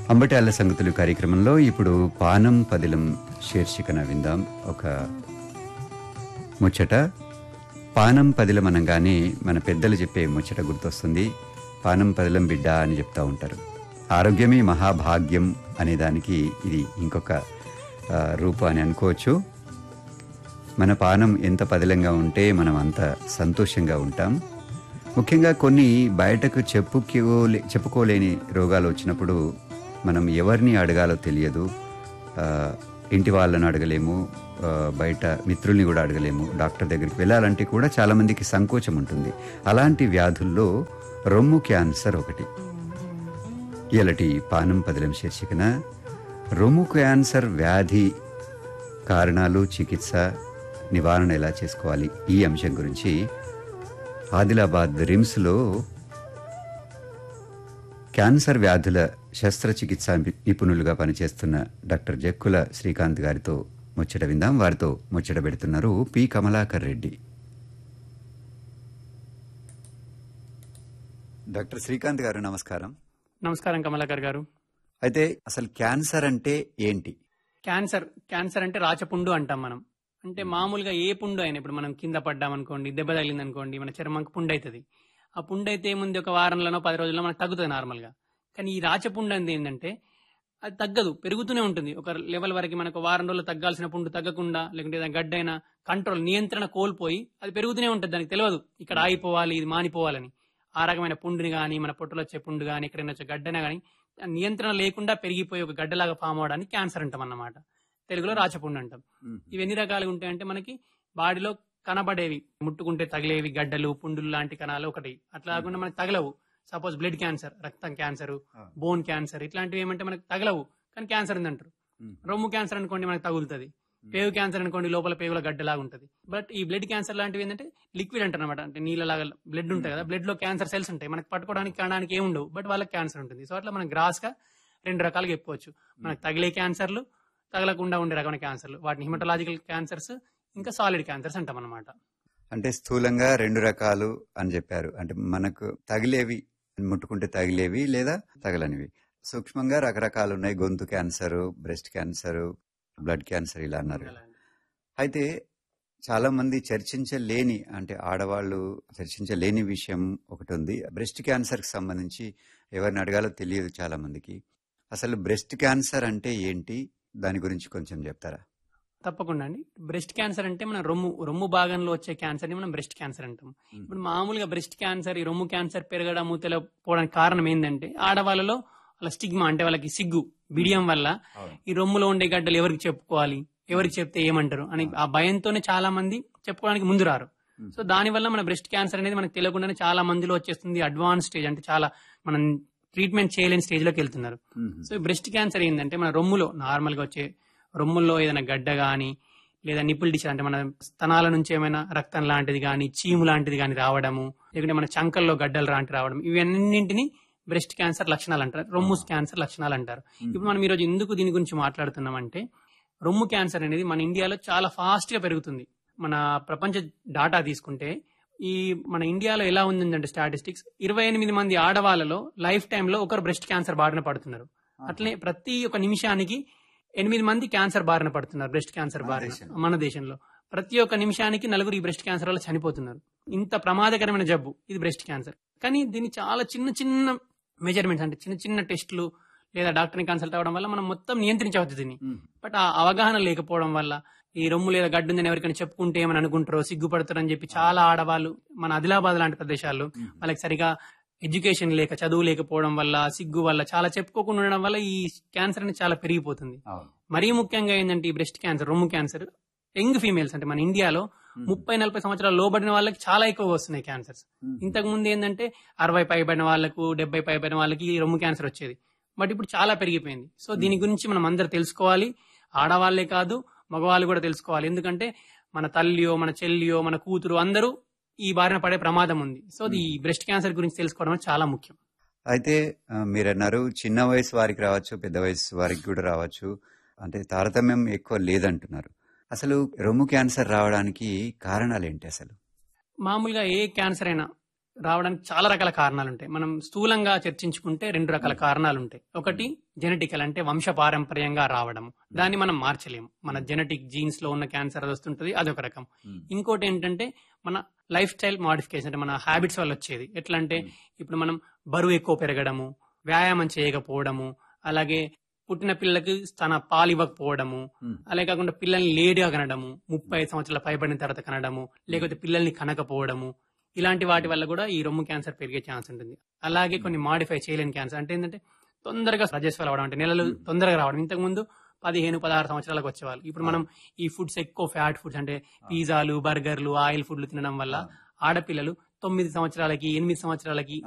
అంబటాల సంగతులు కార్యక్రమంలో ఇప్పుడు పానం పదిలం శీర్షికన విందాం ఒక ముచ్చట పానం పదిలం అనగానే మన పెద్దలు చెప్పే ముచ్చట గుర్తొస్తుంది పానం పదిలం బిడ్డ అని చెప్తా ఉంటారు ఆరోగ్యమే మహాభాగ్యం అనే దానికి ఇది ఇంకొక ఆ, రూపు అని అనుకోవచ్చు మన పానం ఎంత పదిలంగా ఉంటే మనం అంత సంతోషంగా ఉంటాం ముఖ్యంగా కొన్ని బయటకు చెప్పుకోలే చెప్పుకోలేని రోగాలు వచ్చినప్పుడు మనం ఎవరిని అడగాలో తెలియదు ఆ, ఇంటి వాళ్ళని అడగలేము ఆ, బయట మిత్రుల్ని కూడా అడగలేము డాక్టర్ దగ్గరికి వెళ్ళాలంటే కూడా చాలామందికి సంకోచం ఉంటుంది అలాంటి వ్యాధుల్లో రొమ్ము క్యాన్సర్ ఒకటి ఇలాంటి పానం పదిలం శీర్షికన రొమ్ము క్యాన్సర్ వ్యాధి కారణాలు చికిత్స నివారణ ఎలా చేసుకోవాలి ఈ అంశం గురించి ఆదిలాబాద్ రిమ్స్లో క్యాన్సర్ వ్యాధుల శస్త్రచికిత్స నిపుణులుగా పనిచేస్తున్న డాక్టర్ జక్కుల శ్రీకాంత్ గారితో ముచ్చట విందాం వారితో ముచ్చట పెడుతున్నారు పి కమలాకర్ రెడ్డి డాక్టర్ శ్రీకాంత్ గారు నమస్కారం నమస్కారం కమలాకర్ గారు అయితే అసలు క్యాన్సర్ అంటే ఏంటి క్యాన్సర్ క్యాన్సర్ అంటే రాచపుండు అంటాం మనం అంటే మామూలుగా ఏ పుండు అయినా ఇప్పుడు మనం కింద పడ్డామనుకోండి దెబ్బ తగిలింది అనుకోండి మన చర్మంకి పుండు అవుతుంది ఆ పుండు అయితే ఏముంది ఒక వారంలోనో పది రోజుల్లో మనకు తగ్గుతుంది నార్మల్గా కానీ ఈ రాచపుండు అనేది ఏంటంటే అది తగ్గదు పెరుగుతూనే ఉంటుంది ఒక లెవెల్ వరకు మనకు వారం రోజులు తగ్గాల్సిన పుండు తగ్గకుండా లేకుంటే ఏదైనా గడ్డైన కంట్రోల్ నియంత్రణ కోల్పోయి అది పెరుగుతూనే ఉంటుంది దానికి తెలియదు ఇక్కడ ఆగిపోవాలి ఇది మానిపోవాలని ఆ రకమైన పుండుని కానీ మన పొట్టులో వచ్చే పుండు కానీ ఎక్కడైనా వచ్చే గడ్డన కానీ నియంత్రణ లేకుండా పెరిగిపోయి ఒక గడ్డలాగా ఫామ్ అవడానికి క్యాన్సర్ అంటాం అన్నమాట తెలుగులో రాచపుండు అంటాం ఇవి ఎన్ని రకాలుగా ఉంటాయంటే మనకి బాడీలో కనబడేవి ముట్టుకుంటే తగిలేవి గడ్డలు పుండులు లాంటి కణాలు ఒకటి అట్లా కాకుండా మనకి తగలవు సపోజ్ బ్లడ్ క్యాన్సర్ రక్తం క్యాన్సర్ బోన్ క్యాన్సర్ ఇట్లాంటివి ఏమంటే మనకి తగలవు కానీ క్యాన్సర్ ఉందంటారు రొమ్ము క్యాన్సర్ అనుకోండి మనకు తగులుతుంది పేగు క్యాన్సర్ అనుకోండి లోపల పేగుల గడ్డలాగా ఉంటుంది బట్ ఈ బ్లడ్ క్యాన్సర్ లాంటివి ఏంటంటే లిక్విడ్ అంటారు అనమాట అంటే నీళ్ళలాగా బ్లడ్ ఉంటుంది కదా బ్లడ్ లో క్యాన్సర్ సెల్స్ ఉంటాయి మనకి పట్టుకోవడానికి కావడానికి ఏమి ఉండవు బట్ వాళ్ళకి క్యాన్సర్ ఉంటుంది సో అట్లా మనం గ్రాస్ గా రెండు రకాలుగా చెప్పుకోవచ్చు మనకు తగిలే క్యాన్సర్లు తగలకుండా ఉండే రకమైన క్యాన్సర్లు వాటిని హిమటలాజికల్ క్యాన్సర్స్ ఇంకా సాలిడ్ క్యాన్సర్స్ అంటాం అనమాట అంటే స్థూలంగా రెండు రకాలు అని చెప్పారు అంటే మనకు తగిలేవి ముట్టుకుంటే తగిలేవి లేదా తగలనివి సూక్ష్మంగా రకరకాలు ఉన్నాయి గొంతు cancer breast cancer blood cancer ఇలా అన్నారు అయితే చాలా మంది చర్చించలేని అంటే ఆడవాళ్ళు చర్చించలేని విషయం ఒకటి ఉంది బ్రెస్ట్ క్యాన్సర్ కి సంబంధించి ఎవరిని అడగాలో తెలియదు చాలా మందికి అసలు బ్రెస్ట్ క్యాన్సర్ అంటే ఏంటి దాని గురించి కొంచెం చెప్తారా తప్పకుండా అండి బ్రెస్ట్ క్యాన్సర్ అంటే మన రొమ్ము రొమ్ము భాగంలో వచ్చే క్యాన్సర్ ని మనం బ్రెస్ట్ క్యాన్సర్ అంటాం ఇప్పుడు మామూలుగా బ్రెస్ట్ క్యాన్సర్ ఈ రొమ్ము క్యాన్సర్ పెరగడము తెలియకపోవడానికి కారణం ఏంటంటే ఆడవాళ్ళలో వాళ్ళ స్టిగ్మా అంటే వాళ్ళకి సిగ్గు బిడియం వల్ల ఈ రొమ్ములో ఉండే గడ్డలు ఎవరికి చెప్పుకోవాలి ఎవరికి చెప్తే ఏమంటారు అని ఆ భయంతోనే చాలా మంది చెప్పుకోవడానికి ముందు రారు సో దాని వల్ల మన బ్రెస్ట్ క్యాన్సర్ అనేది మనకు తెలియకుండానే చాలా మందిలో వచ్చేస్తుంది అడ్వాన్స్ స్టేజ్ అంటే చాలా మనం ట్రీట్మెంట్ చేయలేని స్టేజ్ లోకి వెళ్తున్నారు సో ఈ బ్రెస్ట్ క్యాన్సర్ ఏంటంటే మన రొమ్ములో నార్మల్ గా వచ్చే రొమ్ముల్లో ఏదైనా గడ్డ గాని లేదా నిప్పుల్ డిష్ అంటే మన స్తనాల నుంచి ఏమైనా రక్తం లాంటిది కానీ చీము లాంటిది కానీ రావడము లేకుంటే మన చంకల్లో గడ్డలు లాంటి రావడం ఇవన్నింటిని బ్రెస్ట్ క్యాన్సర్ లక్షణాలు అంటారు రొమ్ము క్యాన్సర్ లక్షణాలు అంటారు ఇప్పుడు మనం ఈరోజు ఎందుకు దీని గురించి మాట్లాడుతున్నామంటే రొమ్ము క్యాన్సర్ అనేది మన ఇండియాలో చాలా ఫాస్ట్ గా పెరుగుతుంది మన ప్రపంచ డాటా తీసుకుంటే ఈ మన ఇండియాలో ఎలా ఉందంటే స్టాటిస్టిక్స్ ఇరవై ఎనిమిది మంది ఆడవాళ్ళలో లైఫ్ టైంలో ఒకరు బ్రెస్ట్ క్యాన్సర్ బారిన పడుతున్నారు అట్లనే ప్రతి ఒక్క నిమిషానికి ఎనిమిది మంది క్యాన్సర్ బారిన పడుతున్నారు బ్రెస్ట్ క్యాన్సర్ బారిన మన దేశంలో ప్రతి ఒక్క నిమిషానికి నలుగురు ఈ బ్రెస్ట్ క్యాన్సర్ వల్ల చనిపోతున్నారు ఇంత ప్రమాదకరమైన జబ్బు ఇది బ్రెస్ట్ క్యాన్సర్ కానీ దీన్ని చాలా చిన్న చిన్న మెజర్మెంట్స్ అంటే చిన్న చిన్న టెస్టులు లేదా డాక్టర్ని కన్సల్ట్ అవ్వడం వల్ల మనం మొత్తం నియంత్రించవచ్చు దీన్ని బట్ ఆ అవగాహన లేకపోవడం వల్ల ఈ రొమ్ము లేదా గడ్డు ఉందని ఎవరికైనా చెప్పుకుంటే ఏమని అనుకుంటారో సిగ్గుపడతారని చెప్పి చాలా ఆడవాళ్ళు మన ఆదిలాబాద్ లాంటి ప్రదేశాల్లో వాళ్ళకి సరిగా ఎడ్యుకేషన్ లేక చదువు లేకపోవడం వల్ల సిగ్గు వల్ల చాలా చెప్పుకోకుండా ఉండడం వల్ల ఈ క్యాన్సర్ అనేది చాలా పెరిగిపోతుంది మరీ ముఖ్యంగా ఏంటంటే ఈ బ్రెస్ట్ క్యాన్సర్ రొమ్ము క్యాన్సర్ యంగ్ ఫీమేల్స్ అంటే మన ఇండియాలో ముప్పై నలభై సంవత్సరాలు లోబడిన వాళ్ళకి చాలా ఎక్కువగా వస్తున్నాయి క్యాన్సర్స్ ఇంతకు ముందు ఏంటంటే అరవై పైబడిన వాళ్ళకు డెబ్బై పైబడిన వాళ్ళకి ఈ రొమ్ము క్యాన్సర్ వచ్చేది బట్ ఇప్పుడు చాలా పెరిగిపోయింది సో దీని గురించి మనం అందరు తెలుసుకోవాలి ఆడవాళ్లే కాదు మగవాళ్ళు కూడా తెలుసుకోవాలి ఎందుకంటే మన తల్లియో మన చెల్లియో మన కూతురు అందరూ ఈ బారిన పడే ప్రమాదం ఉంది సో ఈ బ్రెస్ట్ క్యాన్సర్ గురించి తెలుసుకోవడం చాలా ముఖ్యం అయితే ఆ, మీరన్నారు చిన్న వయసు వారికి రావచ్చు పెద్ద వయసు వారికి కూడా రావచ్చు అంటే తారతమ్యం ఎక్కువ లేదంటున్నారు అసలు రొమ్ము క్యాన్సర్ రావడానికి కారణాలు ఏంటి అసలు మామూలుగా ఏ క్యాన్సర్ అయినా రావడానికి చాలా రకాల కారణాలు ఉంటాయి మనం స్థూలంగా చర్చించుకుంటే రెండు రకాల కారణాలు ఉంటాయి ఒకటి జెనెటికల్ అంటే వంశ పారంపర్యంగా రావడం దాన్ని మనం మార్చలేము మన జెనెటిక్ జీన్స్ లో ఉన్న క్యాన్సర్ అది వస్తుంటది అదొక రకం ఇంకోటి ఏంటంటే మన లైఫ్ స్టైల్ మాడిఫికేషన్ అంటే మన హ్యాబిట్స్ వల్ల వచ్చేది ఎట్లా అంటే ఇప్పుడు మనం బరువు ఎక్కువ పెరగడము వ్యాయామం చేయకపోవడము అలాగే పుట్టిన పిల్లలకి తన పాలు ఇవ్వకపోవడము అలాగే కాకుండా పిల్లల్ని లేటుగా కనడము ముప్పై ఐదు సంవత్సరాల పైబడిన తర్వాత కనడము లేకపోతే పిల్లల్ని కనకపోవడము ఇలాంటి వాటి వల్ల కూడా ఈ రొమ్ము క్యాన్సర్ పెరిగే ఛాన్స్ ఉంటుంది అలాగే కొన్ని మాడిఫై చేయలేని క్యాన్సర్ అంటే ఏంటంటే తొందరగా సజెస్వల్ అవ్వడం అంటే నెలలు తొందరగా రావడం ఇంతకు ముందు పదిహేను పదహారు సంవత్సరాలకు వచ్చేవాళ్ళు ఇప్పుడు మనం ఈ ఫుడ్స్ ఎక్కువ ఫ్యాట్ ఫుడ్స్ అంటే పిజ్జాలు బర్గర్లు ఆయిల్ ఫుడ్లు తినడం వల్ల ఆడపిల్లలు తొమ్మిది సంవత్సరాలకి ఎనిమిది సంవత్సరాలకి